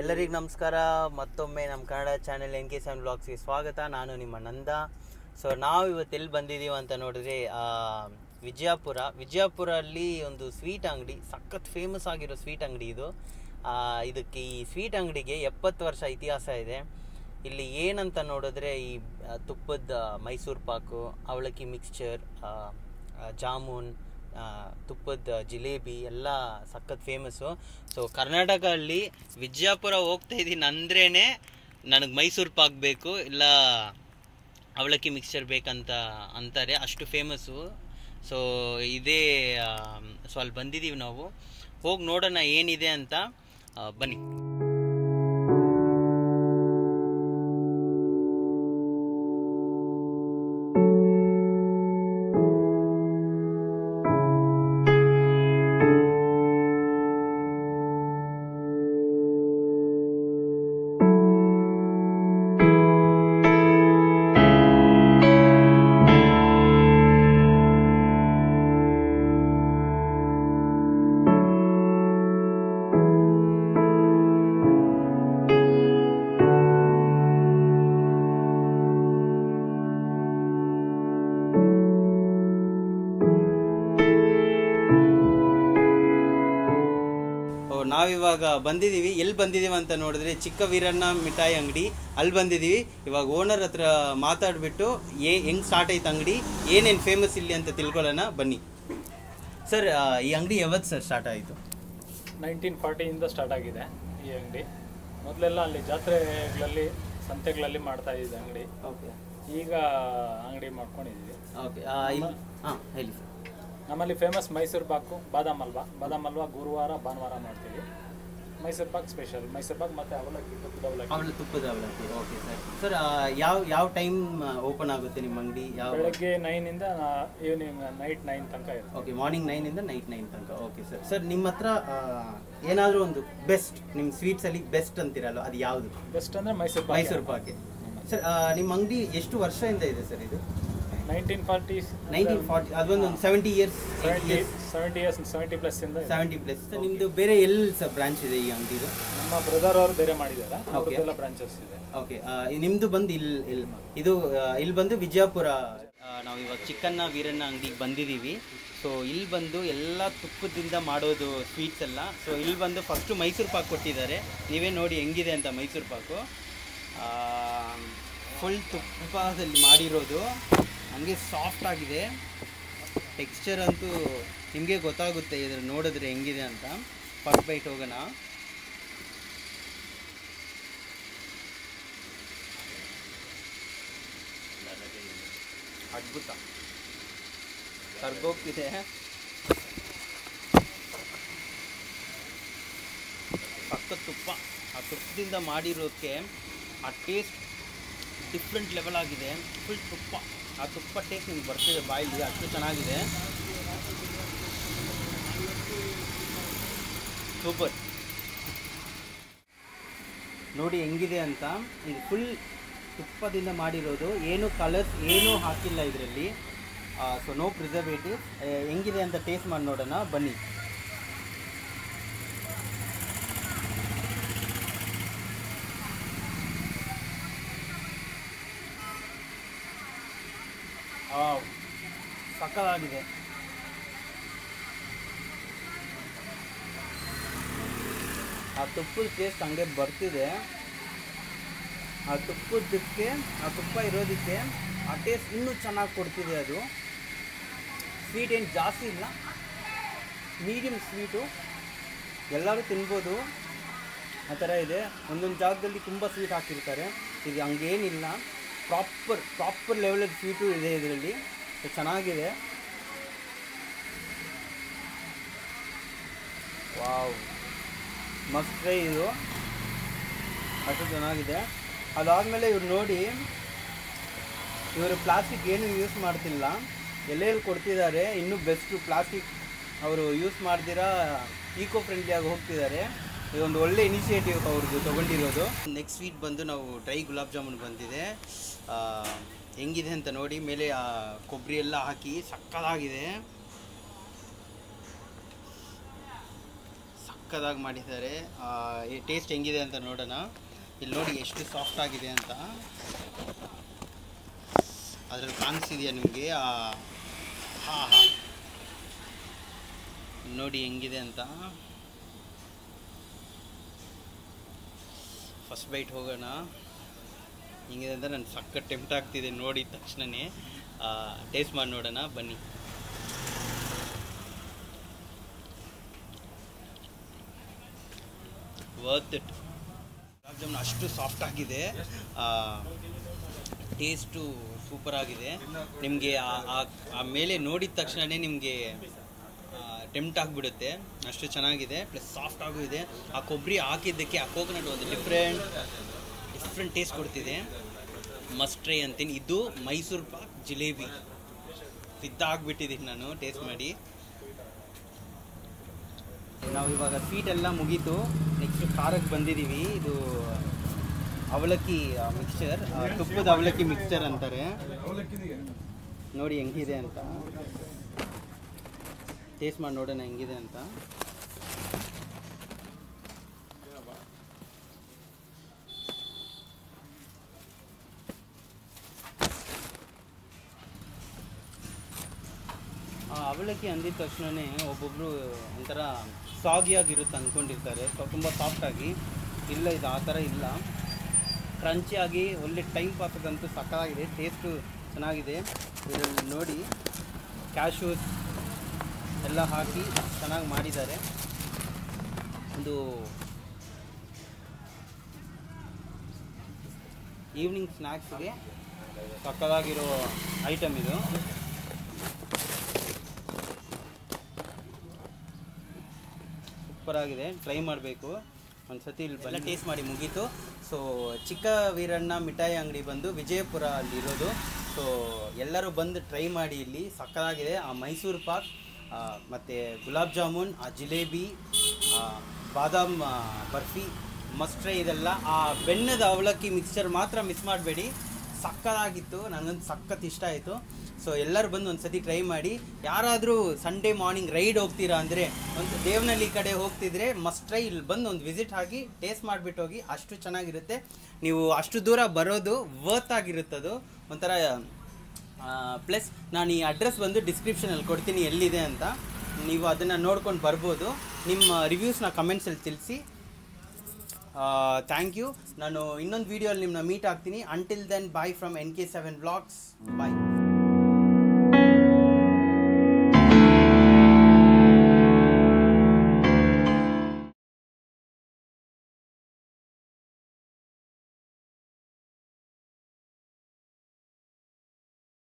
ಎಲ್ಲರಿಗೂ ನಮಸ್ಕಾರ ಮತ್ತೊಮ್ಮೆ ನಮ್ಮ Kannada channel N K seven ಬ್ಲಾಗ್ಸ್ಗೆ ಸ್ವಾಗತ ನಾನು ನಿಮ್ಮ ನಂದ ಸೊ ನಾವು ಇವತ್ತು ಎಲ್ಲಿ ಬಂದಿದ್ದೀವಿ ಅಂತ ನೋಡಿದ್ರೆ ಆ, ವಿಜಯಪುರ ವಿಜಯಪುರ ಅಲ್ಲಿ ಒಂದು ಸ್ವೀಟ್ ಅಂಗಡಿ ಸಖತ್ ಫೇಮಸ್ ಆಗಿರೋ ಸ್ವೀಟ್ ಅಂಗಡಿ ಇದು ಆ, ಇದಕ್ಕೆ ಈ ಸ್ವೀಟ್ ಅಂಗಡಿಗೆ ಎಪ್ಪತ್ತು ವರ್ಷ ಇತಿಹಾಸ ಇದೆ ಇಲ್ಲಿ ಏನಂತ ನೋಡಿದ್ರೆ ಈ ಆ, ತುಪ್ಪದ ಮೈಸೂರು ಪಾಕು ಅವಲಕ್ಕಿ ಮಿಕ್ಸ್ಚರ್ ಜಾಮೂನ್ ಆ, ತುಪ್ಪದ ಜಿಲೇಬಿ ಎಲ್ಲ ಸಖತ್ ಫೇಮಸ್ಸು ಸೊ ಕರ್ನಾಟಕದಲ್ಲಿ ವಿಜಯಪುರ ಹೋಗ್ತಾ ಇದ್ದೀನಿ ಅಂದ್ರೇ ನನಗೆ ಮೈಸೂರು ಪಾಕ್ ಬೇಕು ಇಲ್ಲ ಅವಲಕ್ಕಿ ಮಿಕ್ಸ್ಚರ್ ಬೇಕಂತ ಅಂತಾರೆ ಅಷ್ಟು ಫೇಮಸ್ಸು ಸೊ ಇದೇ ಆ, ಸೊ ಅಲ್ಲಿ ಬಂದಿದ್ದೀವಿ ನಾವು ಹೋಗಿ ನೋಡೋಣ ಏನಿದೆ ಅಂತ ಆ, ಬನ್ನಿ ಓ, ನಾವಿವಾಗ ಬಂದಿದ್ದೀವಿ ಎಲ್ಲಿ ಬಂದಿದ್ದೀವಿ ಅಂತ ನೋಡಿದ್ರೆ ಚಿಕ್ಕ ವೀರಣ್ಣ ಮಿಠಾಯಿ ಅಂಗಡಿ ಅಲ್ಲಿ ಬಂದಿದ್ದೀವಿ ಇವಾಗ ಓನರ್ ಹತ್ರ ಮಾತಾಡ್ಬಿಟ್ಟು ಏ ಹೆಂಗ್ ಸ್ಟಾರ್ಟ್ ಆಯ್ತು ಅಂಗಡಿ ಏನೇನು ಫೇಮಸ್ ಇಲ್ಲಿ ಅಂತ ತಿಳ್ಕೊಳ್ಳೋಣ ಬನ್ನಿ ಸರ್ ಈ ಅಂಗಡಿ ಯಾವತ್ತು ಸರ್ ಸ್ಟಾರ್ಟ್ ಆಯಿತು ನೈನ್ಟೀನ್ ಫಾರ್ಟಿಯಿಂದ ಸ್ಟಾರ್ಟ್ ಆಗಿದೆ ಈ ಅಂಗಡಿ ಮೊದಲೆಲ್ಲ ಅಲ್ಲಿ ಜಾತ್ರೆಗಳಲ್ಲಿ ಸಂತೆಗಳಲ್ಲಿ ಮಾಡ್ತಾ ಇದ್ದಿದ್ದು ಅಂಗಡಿ ಓಕೆ ಈಗ ಅಂಗಡಿ ಮಾಡ್ಕೊಂಡಿದ್ದೀವಿ ಓಕೆ ಇಲ್ಲಿ ಹಾಂ ಹೇಳಿ ಸರ್ ನಮ್ಮಲ್ಲಿ ಫೇಮಸ್ ಮೈಸೂರು ಪಾಕು ಬಾದಾಮ್ ಹಲ್ವಾ ಬಾದಾಮ್ ಹಲ್ವಾ ಗುರುವಾರ ಭಾನುವಾರ ಮಾಡ್ತೀವಿ ಮೈಸೂರು ಪಾಕ್ ಸ್ಪೆಷಲ್ ಮೈಸೂರು ಪಾಕ್ ಮತ್ತು ಅವಲಕ್ಕಿ ತುಪ್ಪದ ಅವಲಕ್ಕಿ ಅವಳ ತುಪ್ಪದ ಅವಲಕ್ಕಿ ಓಕೆ ಸರ್ ಸರ್ ಯಾವ ಯಾವ ಟೈಮ್ ಓಪನ್ ಆಗುತ್ತೆ ನಿಮ್ಮ ಅಂಗಡಿ ಯಾವ ಬೆಳಗ್ಗೆ ನೈನಿಂದ ಈವ್ನಿಂಗ್ ನೈಟ್ ನೈನ್ ತನಕ ಇರುತ್ತೆ ಓಕೆ ಮಾರ್ನಿಂಗ್ ನೈನಿಂದ ನೈಟ್ ನೈನ್ ತನಕ ಓಕೆ ಸರ್ ಸರ್ ನಿಮ್ಮ ಹತ್ರ ಏನಾದರೂ ಒಂದು ಬೆಸ್ಟ್ ನಿಮ್ಮ ಸ್ವೀಟ್ಸಲ್ಲಿ ಬೆಸ್ಟ್ ಅಂತೀರಲ್ಲ ಅದು ಯಾವುದು ಬೆಸ್ಟ್ ಅಂದರೆ ಮೈಸೂರು ಪಾಕ್ ಮೈಸೂರು ಪಾಕೆ ಸರ್ ನಿಮ್ಮ ಅಂಗಡಿ ಎಷ್ಟು ವರ್ಷದಿಂದ ಇದೆ ಸರ್ ಇದು ನೈನ್ಟೀನ್ ಫಾರ್ಟಿ ನೈನ್ಟೀನ್ ಫಾರ್ಟಿ ಅದೊಂದು ಒಂದು seventy years seventy seventy years seventy plus ಇಂದ ಇದೆ. ಸೆವೆಂಟಿ ಪ್ಲಸ್ ಸರ್ ನಿಮ್ಮದು ಬೇರೆ ಎಲ್ಲಿ ಸರ್ ಬ್ರಾಂಚ್ ಇದೆ ಈ ಅಂಗಡಿದು ನಮ್ಮ ಬ್ರದರ್ ಅವರು ಬೇರೆ ಮಾಡಿದ್ದಾರೆ Okay. ಅವ್ರದ್ದೆಲ್ಲ ಬ್ರಾಂಚಸ್ ಇದೆ ಓಕೆ ನಿಮ್ಮದು ಬಂದು ಇಲ್ಲಿ ಇಲ್ಲಿ ಇದು ಆ, ಇಲ್ಲಿ ಬಂದು ವಿಜಯಪುರ ನಾವು ಇವಾಗ ಚಿಕ್ಕನ್ನ ವೀರಣ್ಣ ಅಂಗಡಿಗೆ ಬಂದಿದ್ದೀವಿ ಸೊ ಇಲ್ಲಿ ಬಂದು ಎಲ್ಲ ತುಪ್ಪದಿಂದ ಮಾಡೋದು ಸ್ವೀಟ್ಸ್ ಎಲ್ಲ ಸೊ ಇಲ್ಲಿ ಬಂದು ಫಸ್ಟು ಮೈಸೂರು ಪಾಕ್ ಕೊಟ್ಟಿದ್ದಾರೆ ನೀವೇ ನೋಡಿ ಹೆಂಗಿದೆ ಅಂತ ಮೈಸೂರು ಪಾಕು ಫುಲ್ ತುಪ್ಪದಲ್ಲಿ ಮಾಡಿರೋದು ಹಂಗೆ ಸಾಫ್ಟ್ ಆಗಿದೆ ಟೆಕ್ಸ್ಚರ್ ಅಂತೂ ನಿಮಗೆ ಗೊತ್ತಾಗುತ್ತೆ ಇದ್ರ ನೋಡಿದ್ರೆ ಹೆಂಗಿದೆ ಅಂತ ಫಸ್ಟ್ ಬೈಟ್ ಹೋಗೋಣ ಅದ್ಭುತ ಕರ್ಗೋಗ್ತಿದೆ ಪಕ್ಕ ತುಪ್ಪ ಆ ತುಪ್ಪದಿಂದ ಮಾಡಿರೋದಕ್ಕೆ ಆ ಟೇಸ್ಟ್ ಡಿಫ್ರೆಂಟ್ ಲೆವೆಲ್ ಆಗಿದೆ ಫುಲ್ ತುಪ್ಪ ಆ ತುಪ್ಪ ಟೇಸ್ಟ್ ನಿಮ್ಗೆ ಬರ್ತಿದೆ ಬಾಯಲ್ಲಿ ಅಷ್ಟು ಚೆನ್ನಾಗಿದೆ ಸೂಪರ್ ನೋಡಿ ಹೆಂಗಿದೆ ಅಂತ ಇದು ಫುಲ್ ತುಪ್ಪದಿಂದ ಮಾಡಿರೋದು ಏನು ಕಲರ್ಸ್ ಏನೂ ಹಾಕಿಲ್ಲ ಇದರಲ್ಲಿ ಸೊ ನೋ ಪ್ರಿಸರ್ವೇಟಿವ್ ಹೆಂಗಿದೆ ಅಂತ ಟೇಸ್ಟ್ ಮಾಡಿ ನೋಡೋಣ ಬನ್ನಿ ಸಕ್ಕತ್ತಾಗಿದೆ ಆ ತುಪ್ಪದ ಟೇಸ್ಟ್ ಹಂಗೆ ಬರ್ತಿದೆ ಆ ತುಪ್ಪದಕ್ಕೆ ಆ ತುಪ್ಪ ಇರೋದಕ್ಕೆ ಆ ಟೇಸ್ಟ್ ಇನ್ನೂ ಚೆನ್ನಾಗಿ ಕೊಡ್ತಿದೆ ಅದು ಸ್ವೀಟ್ ಏನು ಜಾಸ್ತಿ ಇಲ್ಲ ಮೀಡಿಯಮ್ ಸ್ವೀಟು ಎಲ್ಲರೂ ತಿನ್ಬೋದು ಆ ಥರ ಇದೆ ಒಂದೊಂದು ಜಾಗದಲ್ಲಿ ತುಂಬ ಸ್ವೀಟ್ ಹಾಕಿರ್ತಾರೆ ಇದು ಹಂಗೇನಿಲ್ಲ ಪ್ರಾಪರ್ ಪ್ರಾಪರ್ ಲೆವೆಲಲ್ಲಿ ಸ್ವೀಟು ಇದೆ ಇದರಲ್ಲಿ ಚೆನ್ನಾಗಿದೆ ವಾವ್ ಮಸ್ತ್ ಫ್ರೈ ಇದು ಅಷ್ಟು ಚೆನ್ನಾಗಿದೆ ಅದಾದಮೇಲೆ ಇವ್ರು ನೋಡಿ ಇವರು ಪ್ಲಾಸ್ಟಿಕ್ ಏನು ಯೂಸ್ ಮಾಡ್ತಿಲ್ಲ ಎಲ್ಲೆಲ್ಲಿ ಕೊಡ್ತಿದ್ದಾರೆ ಇನ್ನೂ ಬೆಸ್ಟು ಪ್ಲಾಸ್ಟಿಕ್ ಅವರು ಯೂಸ್ ಮಾಡ್ದಿರಾ ಈಕೋ ಫ್ರೆಂಡ್ಲಿಯಾಗಿ ಹೋಗ್ತಿದ್ದಾರೆ ಇದೊಂದು ಒಳ್ಳೆ ಇನಿಷಿಯೇಟಿವ್ ಅವ್ರದ್ದು ತೊಗೊಂಡಿರೋದು ನೆಕ್ಸ್ಟ್ ವೀಕ್ ಬಂದು ನಾವು ಡ್ರೈ ಗುಲಾಬ್ ಜಾಮೂನ್ ಬಂದಿದೆ ಆ, ಹೆಂಗಿದೆ ಅಂತ ನೋಡಿ ಮೇಲೆ ಆ ಕೊಬ್ಬರಿ ಎಲ್ಲ ಹಾಕಿ ಸಕ್ಕತ್ತಾಗಿದೆ ಸಕ್ಕದಾಗಿ ಮಾಡಿದ್ದಾರೆ ಟೇಸ್ಟ್ ಹೆಂಗಿದೆ ಅಂತ ನೋಡೋಣ ಇಲ್ಲಿ ನೋಡಿ ಎಷ್ಟು ಸಾಫ್ಟ್ ಆಗಿದೆ ಅಂತ ಅದ್ರಲ್ಲಿ ಕಾಣಿಸ್ತಿದೆಯಾ ನಿಮಗೆ ಹಾಂ ಹಾಂ ನೋಡಿ ಹೆಂಗಿದೆ ಅಂತ ಫಸ್ಟ್ ಬೈಟ್ ಹೋಗೋಣ ಹೆಂಗಿದೆ ಅಂತ ನಾನು ಸಕ್ಕ ಟೆಂಪ್ಟ್ ಆಗ್ತಿದೆ ನೋಡಿದ ತಕ್ಷಣನೇ ಟೇಸ್ಟ್ ಮಾಡಿ ನೋಡೋಣ ಬನ್ನಿ ವರ್ತ್ ಇಟ್ ಗುಲಾಬ್ ಜಾಮೂನ್ ಅಷ್ಟು ಸಾಫ್ಟ್ ಆಗಿದೆ ಟೇಸ್ಟು ಸೂಪರ್ ಆಗಿದೆ ನಿಮಗೆ ಆ ಮೇಲೆ ನೋಡಿದ ತಕ್ಷಣವೇ ನಿಮಗೆ ಟೆಂಪ್ಟ್ ಆಗಿಬಿಡುತ್ತೆ ಅಷ್ಟು ಚೆನ್ನಾಗಿದೆ ಪ್ಲಸ್ ಸಾಫ್ಟ್ ಆಗೂ ಇದೆ ಆ ಕೊಬ್ಬರಿ ಹಾಕಿದ್ದಕ್ಕೆ ಆ ಕೋಕೋನಟ್ ಒಂದು ಡಿಫ್ರೆಂಟ್ ಡಿಫ್ರೆಂಟ್ ಟೇಸ್ಟ್ ಕೊಡ್ತಿದೆ ಮಸ್ಟ್ ಟ್ರೈ ಅಂತೀನಿ ಇದು ಮೈಸೂರು ಪಾಕ್ ಜಿಲೇಬಿ ಸಿದ್ಧ ಆಗ್ಬಿಟ್ಟಿದ್ದೀನಿ ನಾನು ಟೇಸ್ಟ್ ಮಾಡಿ ನಾವು ಇವಾಗ ಸ್ವೀಟ್ ಎಲ್ಲ ಮುಗೀತು ನೆಕ್ಸ್ಟ್ ಖಾರಕ್ಕೆ ಬಂದಿದ್ದೀವಿ ಇದು ಅವಲಕ್ಕಿ ಮಿಕ್ಸ್ಚರ್ ತುಪ್ಪದ ಅವಲಕ್ಕಿ ಮಿಕ್ಸ್ಚರ್ ಅಂತಾರೆ ನೋಡಿ ಹೆಂಗಿದೆ ಅಂತ ಟೇಸ್ಟ್ ಮಾಡಿ ನೋಡೋಣ ಹೆಂಗಿದೆ ಅಂತ ಆ ಅವಲಕ್ಕಿ ಅಂದಿದ ತಕ್ಷಣವೇ ಒಬ್ಬೊಬ್ಬರು ಒಂಥರ ಸಾಗಿಯಾಗಿರುತ್ತೆ ಅಂದ್ಕೊಂಡಿರ್ತಾರೆ ಸೊ ತುಂಬ ಸಾಫ್ಟಾಗಿ ಇಲ್ಲ ಇದು ಆ ಥರ ಇಲ್ಲ ಕ್ರಂಚಿಯಾಗಿ ಒಳ್ಳೆ ಟೈಮ್ ಪಾಸಕ್ಕಂತೂ ಸಕ್ಕತ್ತಾಗಿದೆ ಟೇಸ್ಟು ಚೆನ್ನಾಗಿದೆ ಇದರಲ್ಲಿ ನೋಡಿ ಕ್ಯಾಶೂಸ್ ಎಲ್ಲ ಹಾಕಿ ಚೆನ್ನಾಗಿ ಮಾಡಿದ್ದಾರೆ ಒಂದು ಈವ್ನಿಂಗ್ ಸ್ನ್ಯಾಕ್ಸ್ಗೆ ಸಕ್ಕದಾಗಿರೋ ಐಟಮ್ ಇದು ಸೂಪರ್ ಆಗಿದೆ ಟ್ರೈ ಮಾಡಬೇಕು ಒಂದ್ಸತಿ ಇಲ್ಲಿ ಎಲ್ಲ ಟೇಸ್ಟ್ ಮಾಡಿ ಮುಗೀತು ಸೊ ಚಿಕ್ಕ ವೀರಣ್ಣ ಮಿಠಾಯಿ ಅಂಗಡಿ ಬಂದು ವಿಜಯಪುರ ಅಲ್ಲಿರೋದು ಸೊ ಎಲ್ಲರೂ ಬಂದು ಟ್ರೈ ಮಾಡಿ ಇಲ್ಲಿ ಸಕ್ಕದಾಗಿದೆ ಆ ಮೈಸೂರು ಪಾಕ್ ಆ, ಮತ್ತೆ ಗುಲಾಬ್ ಜಾಮೂನ್ ಆ ಜಿಲೇಬಿ ಆ, ಬಾದಾಮ್ ಆ, ಬರ್ಫಿ ಮಸ್ಟ್ ಟ್ರೈ ಇದೆಲ್ಲ ಆ ಬೆಣ್ಣದ ಅವಲಕ್ಕಿ ಮಿಕ್ಸ್ಚರ್ ಮಾತ್ರ ಮಿಸ್ ಮಾಡಬೇಡಿ ಸಕ್ಕದಾಗಿತ್ತು ನನಗಂತೂ ಸಖತ್ ಇಷ್ಟ ಆಯಿತು ಸೊ ಎಲ್ಲರೂ ಬಂದು ಒಂದು ಸತಿ ಟ್ರೈ ಮಾಡಿ ಯಾರಾದರೂ ಸಂಡೇ ಮಾರ್ನಿಂಗ್ ರೈಡ್ ಹೋಗ್ತೀರಾ ಅಂದರೆ ಒಂದು ದೇವನಹಳ್ಳಿ ಕಡೆ ಹೋಗ್ತಿದ್ರೆ ಮಸ್ಟ್ ಟ್ರೈ ಇಲ್ಲಿ ಬಂದು ಒಂದು ವಿಸಿಟ್ ಆಗಿ ಟೇಸ್ಟ್ ಮಾಡಿಬಿಟ್ಟು ಹೋಗಿ ಅಷ್ಟು ಚೆನ್ನಾಗಿರುತ್ತೆ ನೀವು ಅಷ್ಟು ದೂರ ಬರೋದು ವರ್ತ್ ಆಗಿರುತ್ತದು ಒಂಥರ ಪ್ಲಸ್ ನಾನು ಈ ಅಡ್ರೆಸ್ ಬಂದು ಡಿಸ್ಕ್ರಿಪ್ಷನಲ್ಲಿ ಕೊಡ್ತೀನಿ ಎಲ್ಲಿದೆ ಅಂತ ನೀವು ಅದನ್ನು ನೋಡ್ಕೊಂಡು ಬರ್ಬೋದು ನಿಮ್ಮ ರಿವ್ಯೂಸ್ನ ಕಮೆಂಟ್ಸಲ್ಲಿ ತಿಳಿಸಿ ಥ್ಯಾಂಕ್ ಯು ನಾನು ಇನ್ನೊಂದು ವೀಡಿಯೋಲ್ಲಿ ನಿಮ್ಮನ್ನ ಮೀಟ್ ಆಗ್ತೀನಿ until then bye from N K seven blogs bye